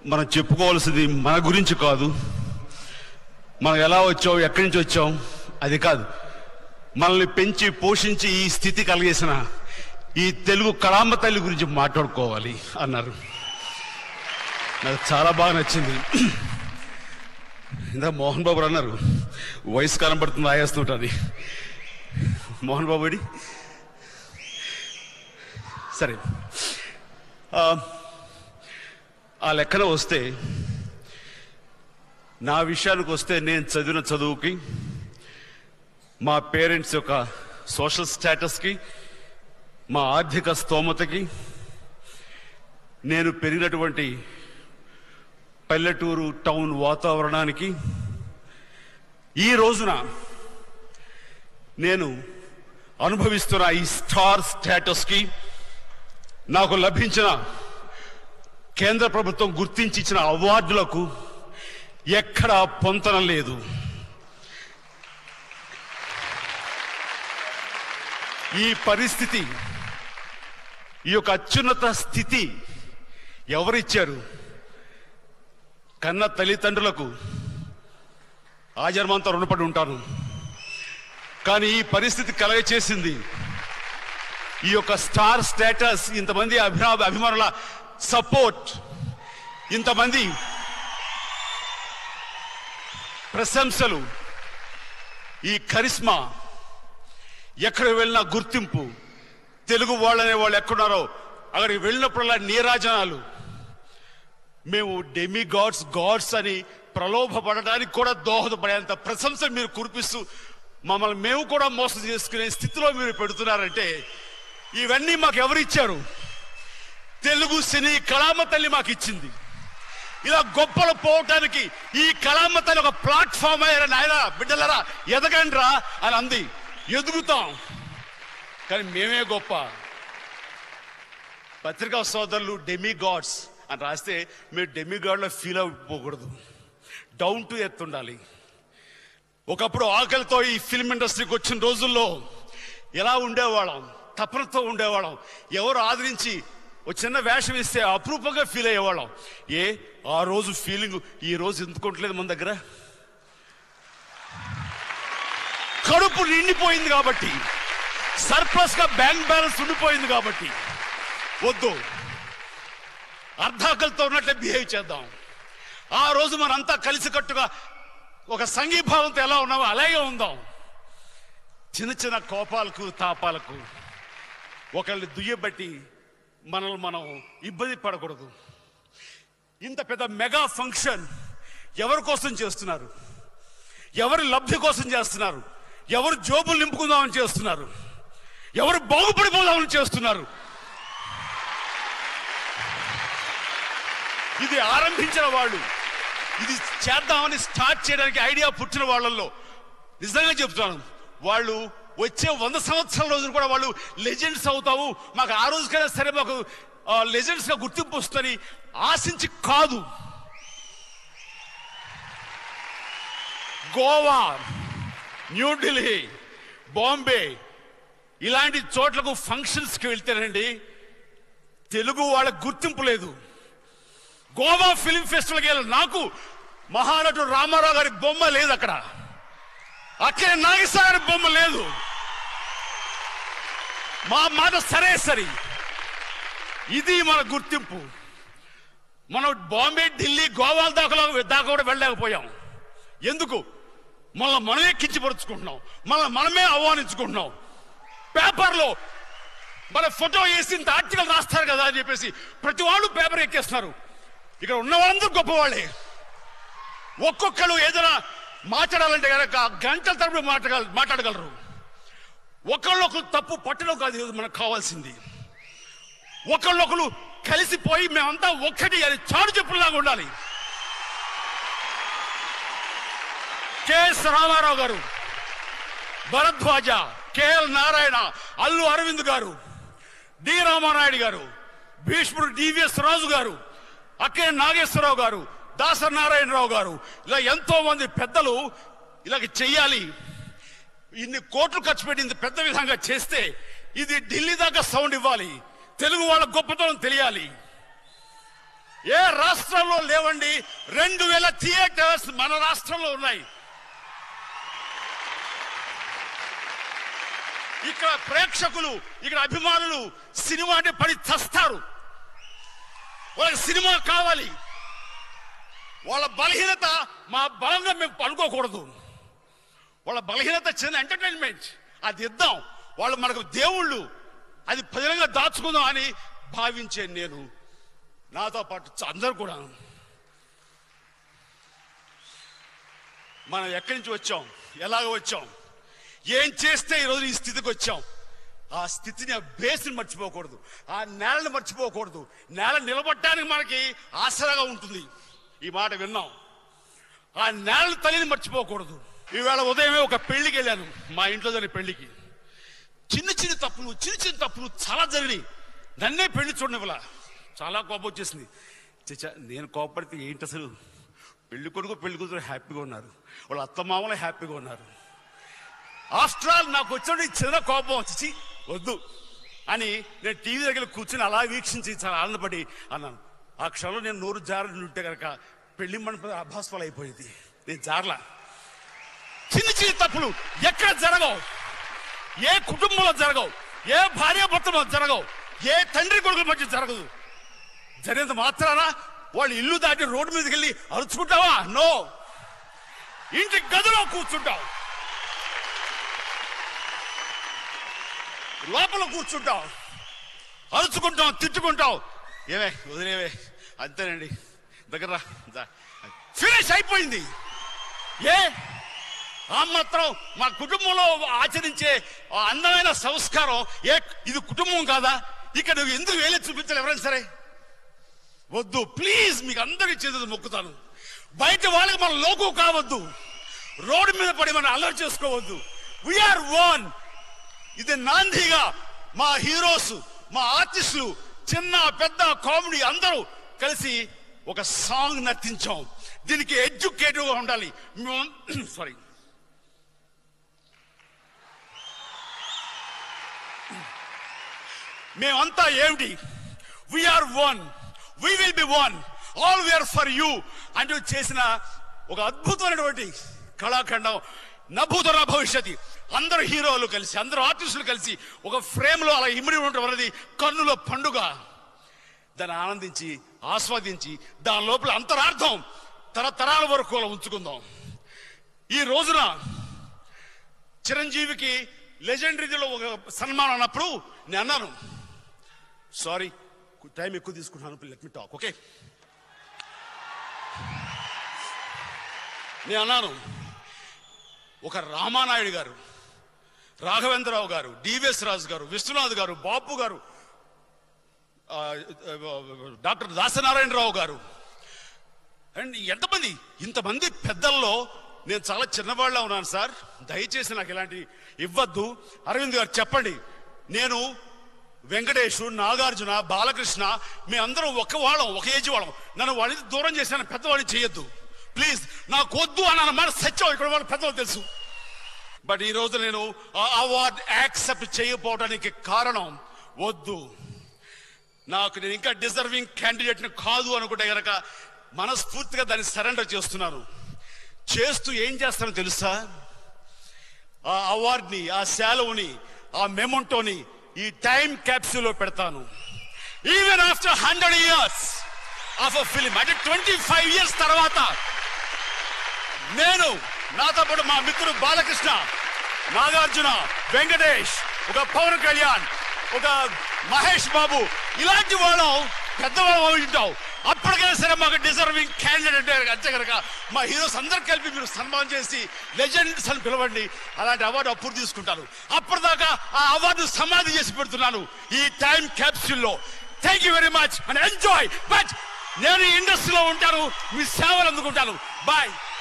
మనం చెప్పుకోవాల్సింది మన గురించి కాదు మనం ఎలా వచ్చాం ఎక్కడి నుంచి వచ్చాం అది కాదు మనల్ని పెంచి పోషించి ఈ స్థితి కలిగేసిన ఈ తెలుగు కళాంబ తల్లి గురించి మాట్లాడుకోవాలి అన్నారు నాకు చాలా బాగా నచ్చింది ఇందా మోహన్ బాబు అన్నారు వయసు కనబడుతుంది ఆయేస్తుంటుంది మోహన్ బాబు ఏడి? సరే ఆ, ఆ లెక్కన వస్తే నా విషయానికి వస్తే నేను చదివిన చదువుకి మా పేరెంట్స్ యొక్క సోషల్ స్టేటస్కి మా ఆర్థిక స్తోమతకి నేను పెరిగినటువంటి పల్లెటూరు టౌన్ వాతావరణానికి ఈ రోజున నేను అనుభవిస్తున్న ఈ స్టార్ స్టేటస్కి నాకు లభించిన కేంద్ర ప్రభుత్వం గుర్తించి ఇచ్చిన అవార్డులకు ఎక్కడా పొంతన లేదు ఈ పరిస్థితి ఈ యొక్క అత్యున్నత స్థితి ఎవరిచ్చారు కన్న తల్లిదండ్రులకు ఆ జన్మంతా రుణపడి ఉంటాను కానీ ఈ పరిస్థితి కలగ చేసింది ఈ యొక్క స్టార్ స్టేటస్ ఇంతమంది అభినా అభిమానుల సపోర్ట్ ఇంతమంది ప్రశంసలు ఈ కరిస్మా ఎక్కడ వెళ్ళినా గుర్తింపు తెలుగు వాళ్ళనే వాళ్ళు ఎక్కడున్నారో అక్కడికి వెళ్ళినప్పుడల్లా నీరాజనాలు మేము డెమి గాడ్స్ గాడ్స్ అని ప్రలోభపడడానికి కూడా దోహదపడేంత ప్రశంస మీరు కురిపిస్తూ మమ్మల్ని మేము కూడా మోసం చేసుకునే స్థితిలో మీరు పెడుతున్నారంటే ఇవన్నీ మాకు ఎవరిచ్చారు తెలుగు సినీ కళామ తల్లి మాకు ఇచ్చింది ఇలా గొప్పలు పోవటానికి ఈ కళామ తల్లి ఒక ప్లాట్ఫామ్ అయ్యారా నాయన బిడ్డలరా ఎదగండ్రా అని అంది ఎదుగుతాం కానీ మేమే గొప్ప పత్రికా సోదరులు డెమి గాడ్స్ అని రాస్తే మీరు డెమి గాడ్లో ఫీల్ అయిపోకూడదు డౌన్ టు ఎర్త్ ఉండాలి ఒకప్పుడు ఆకలితో ఈ ఫిల్మ్ ఇండస్ట్రీకి వచ్చిన రోజుల్లో ఎలా ఉండేవాళ్ళం తపనతో ఉండేవాళ్ళం ఎవరు ఆదరించి ఒక చిన్న వేషం ఇస్తే అపురూపంగా ఫీల్ అయ్యేవాళ్ళం ఏ ఆ రోజు ఫీలింగ్ ఈ రోజు ఎందుకుంటలేదు మన దగ్గర కడుపు నిండిపోయింది కాబట్టి సర్ప్లస్ గా బ్యాంక్ బ్యాలెన్స్ ఉండిపోయింది కాబట్టి వద్దు అర్ధాకలతో ఉన్నట్లే బిహేవ్ చేద్దాం ఆ రోజు మనంతా కలిసికట్టుగా ఒక సంఘీభావంతో ఎలా ఉన్నామో అలాగే ఉందాం చిన్న చిన్న కోపాలకు తాపాలకు ఒకళ్ళని దుయ్యబట్టి మనల్ని మనం ఇబ్బంది పడకూడదు ఇంత పెద్ద మెగా ఫంక్షన్ ఎవరి కోసం చేస్తున్నారు ఎవరి లబ్ధి కోసం చేస్తున్నారు ఎవరు జోబులు నింపుకుందామని చేస్తున్నారు ఎవరు బాగుపడిపోదామని చేస్తున్నారు ఇది ఆరంభించిన వాళ్ళు ఇది చేద్దామని స్టార్ట్ చేయడానికి ఐడియా పుట్టిన వాళ్ళల్లో నిజంగా చెప్తాను వాళ్ళు వచ్చే వంద సంవత్సరాల రోజులు కూడా వాళ్ళు లెజెండ్స్ అవుతావు మాకు ఆ రోజుకైనా సరే మాకు లెజెండ్స్ గా గుర్తింపు వస్తుందని ఆశించి కాదు గోవా న్యూఢిల్లీ బాంబే ఇలాంటి చోట్లకు ఫంక్షన్స్కి వెళ్తేనండి తెలుగు వాళ్ళకి గుర్తింపు లేదు గోవా ఫిల్మ్ ఫెస్టివల్కి వెళ్ళి నాకు మహానటుడు రామారావు గారి బొమ్మ లేదు అక్కడ అక్కడే నాగేశ్వర గారి బొమ్మ లేదు మా మాట సరే సరి ఇది మన గుర్తింపు మనం బాంబే ఢిల్లీ గోవా దాకా దాకా కూడా వెళ్ళలేకపోయాం ఎందుకు మనల్ని మనమే కించపరుచుకుంటున్నాం మనల్ని మనమే ఆహ్వానించుకుంటున్నాం పేపర్లో మన ఫోటో వేసి ఇంత ఆర్టికల్ రాస్తారు కదా అని చెప్పేసి ప్రతి వాళ్ళు పేపర్ ఎక్కేస్తున్నారు ఇక్కడ ఉన్న వాళ్ళందరూ గొప్పవాళ్ళే ఒక్కొక్కరు ఏదైనా మాట్లాడాలంటే కనుక గంటల తరబడి మాట్లాడ మాట్లాడగలరు ఒకళ్ళొకరు తప్పు పట్టడం కాదు ఈరోజు మనకు కావాల్సింది ఒకళ్ళొకరు కలిసిపోయి మేమంతా ఒక్కటి అది చాడు చెప్పులాగా ఉండాలి కెఎస్ రామారావు గారు భరద్వాజ కెఎల్ నారాయణ అల్లు అరవింద్ గారు డి రామానాయుడు గారు భీష్ముడు డివిఎస్ రాజు గారు అక్కే నాగేశ్వరరావు గారు దాసరి నారాయణరావు గారు ఇలా ఎంతో మంది పెద్దలు ఇలాగ చెయ్యాలి ఇన్ని కోట్లు ఖర్చు పెట్టి ఇంత పెద్ద విధంగా చేస్తే ఇది ఢిల్లీ దాకా సౌండ్ ఇవ్వాలి తెలుగు వాళ్ళ గొప్పతనం తెలియాలి ఏ రాష్ట్రంలో లేవండి రెండు వేల థియేటర్స్ మన రాష్ట్రంలో ఉన్నాయి ఇక్కడ ప్రేక్షకులు ఇక్కడ అభిమానులు సినిమా అంటే పడి చస్తారు వాళ్ళకి సినిమా కావాలి వాళ్ళ బలహీనత మా బలంగా మేము పడుకోకూడదు వాళ్ళ బలహీనత చిన్న ఎంటర్టైన్మెంట్ అది ఇద్దాం వాళ్ళు మనకు దేవుళ్ళు అది ప్రజలుగా దాచుకుందాం అని భావించే నేను నాతో పాటు చ- అందరూ కూడా మనం ఎక్కడి నుంచి వచ్చాం ఎలాగ వచ్చాం ఏం చేస్తే ఈరోజు ఈ స్థితికి వచ్చాం ఆ స్థితిని ఆ బేస్ని మర్చిపోకూడదు ఆ నేలను మర్చిపోకూడదు నేల నిలబడటానికి మనకి ఆసరాగా ఉంటుంది ఈ మాట విన్నాం ఆ నేల తల్లిని మర్చిపోకూడదు ఈవేళ ఉదయమే ఒక పెళ్లికి వెళ్ళాను మా ఇంట్లో జరిగిన పెళ్లికి చిన్న చిన్న తప్పులు చిన్న చిన్న తప్పులు చాలా జరిగినాయి నన్నే పెళ్లి చూడనివ్వలా చాలా కోపం వచ్చేసింది చచ్చా నేను కోపడితే ఏంటి అసలు పెళ్లి కొడుకు పెళ్లి కూతురు హ్యాపీగా ఉన్నారు వాళ్ళ అత్తమామలు హ్యాపీగా ఉన్నారు ఆఫ్టర్ ఆల్ నాకు వచ్చిన ఈ చిన్న కోపం చిచి వద్దు అని నేను టీవీ దగ్గర కూర్చుని అలా వీక్షించి చాలా ఆనందపడి అన్నాను ఆ క్షణంలో నేను నోరు జారి ఉంటే కనుక పెళ్లి మండపం అభాస్పాలు అయిపోయింది నేను జారలా చిన్న చిన్న తప్పులు ఎక్కడ జరగవు ఏ కుటుంబంలో జరగవు ఏ భార్య భర్తలో జరగవు ఏ తండ్రి కొడుకుల మధ్య జరగదు జరిగినంత మాత్రాన వాళ్ళు ఇల్లు దాటి రోడ్డు మీదకి వెళ్ళి అరుచుకుంటావా నో ఇంటి గదిలో కూర్చుంటావు లోపల కూర్చుంటావు అరుచుకుంటాం తిట్టుకుంటావు ఏమే వదిలేవే అంతేనండి దగ్గర ఫినిష్ అయిపోయింది ఏ ఆ మాత్రం మా కుటుంబంలో ఆచరించే ఆ అందమైన సంస్కారం ఏ ఇది కుటుంబం కాదా ఇక్కడ నువ్వు ఎందుకు వేలే చూపించాలి ఎవరైనా సరే వద్దు ప్లీజ్ మీకు అందరికి చేతులు మొక్కుతాను బయట వాళ్ళకి మన లోకు కావద్దు రోడ్డు మీద పడి మనం అల్లరి చేసుకోవద్దు వీఆర్ వన్ ఇది నాందిగా మా హీరోస్ మా ఆర్టిస్టులు చిన్న పెద్ద కామెడీ అందరూ కలిసి ఒక సాంగ్ నర్తించాం దీనికి ఎడ్యుకేటివ్ గా ఉండాలి సారీ మేమంతా ఏమిటి we are one we will be one all we are for you అంటూ చేసిన ఒక అద్భుతమైనటువంటి కళాఖండం నభూతర భవిష్యత్ అందరు హీరోలు కలిసి అందరు ఆర్టిస్టులు కలిసి ఒక ఫ్రేమ్ లో అలా ఇమిడి ఉండటం అనేది కన్నుల పండుగ దాన్ని ఆనందించి ఆస్వాదించి దాని లోపల అంతరార్థం తరతరాల వరకు అలా ఉంచుకుందాం ఈ రోజున చిరంజీవికి లెజెండరీలో ఒక సన్మానం అన్నప్పుడు నేను అన్నాను సారీ టైం ఎక్కువ తీసుకుంటున్నాను లెట్ మీ టాక్ ఓకే నేను అన్నాను ఒక రామానాయుడు గారు రాఘవేంద్రరావు గారు డివిఎస్ రాజు గారు విశ్వనాథ్ గారు బాపు గారు ఆ, డాక్టర్ దాసనారాయణరావు గారు అండ్ ఎంతమంది ఇంతమంది పెద్దల్లో నేను చాలా చిన్నవాళ్ళ ఉన్నాను సార్ దయచేసి నాకు ఇలాంటి ఇవ్వద్దు అరవింద్ గారు చెప్పండి నేను వెంకటేష్ నాగార్జున బాలకృష్ణ మీ అందరం ఒక వాళ్ళం ఒక ఏజ్ వాళ్ళం నన్ను వాళ్ళని దూరం చేసిన పెద్దవాడిని చేయొద్దు ప్లీజ్ నాకు వద్దు అని అన్న మాట సత్యం ఇక్కడ వాళ్ళ పెద్దవాళ్ళు తెలుసు బట్ ఈ రోజు నేను ఆ అవార్డ్ యాక్సెప్ట్ చేయకపోవడానికి కారణం వద్దు నాకు నేను ఇంకా డిజర్వింగ్ క్యాండిడేట్ని కాదు అనుకుంటే గనక మనస్ఫూర్తిగా దాన్ని సరెండర్ చేస్తున్నాను చేస్తూ ఏం చేస్తానో తెలుసా ఆ అవార్డ్ని ఆ శాలువుని ఆ మెమొంటోని ఈ టైం క్యాప్సూల్ లో పెడతాను even after hundred years of a film అంటే ట్వంటీ ఫైవ్ ఇయర్స్ తర్వాత నేను నాతో పాటు మా మిత్రుడు బాలకృష్ణ నాగార్జున వెంకటేష్ ఒక పవన్ కళ్యాణ్ ఒక మహేష్ బాబు ఇలాంటి వాళ్ళం పెద్దవాళ్ళం ఉంటాం అప్పటికైనా సరే మాకు డిజర్వింగ్ క్యాండిడేట్ అంతే కనుక మా హీరోస్ అందరు కలిపి మీరు సన్మానం చేసి లెజెండ్స్ అని పిలవండి అలాంటి అవార్డు అప్పుడు తీసుకుంటాను అప్పటిదాకా ఆ అవార్డు సమాధి చేసి పెడుతున్నాను ఈ టైం క్యాప్సూల్లో thank you very much and enjoy but నేను ఈ ఇండస్ట్రీలో ఉంటాను మీ సేవలు అందుకుంటాను బాయ్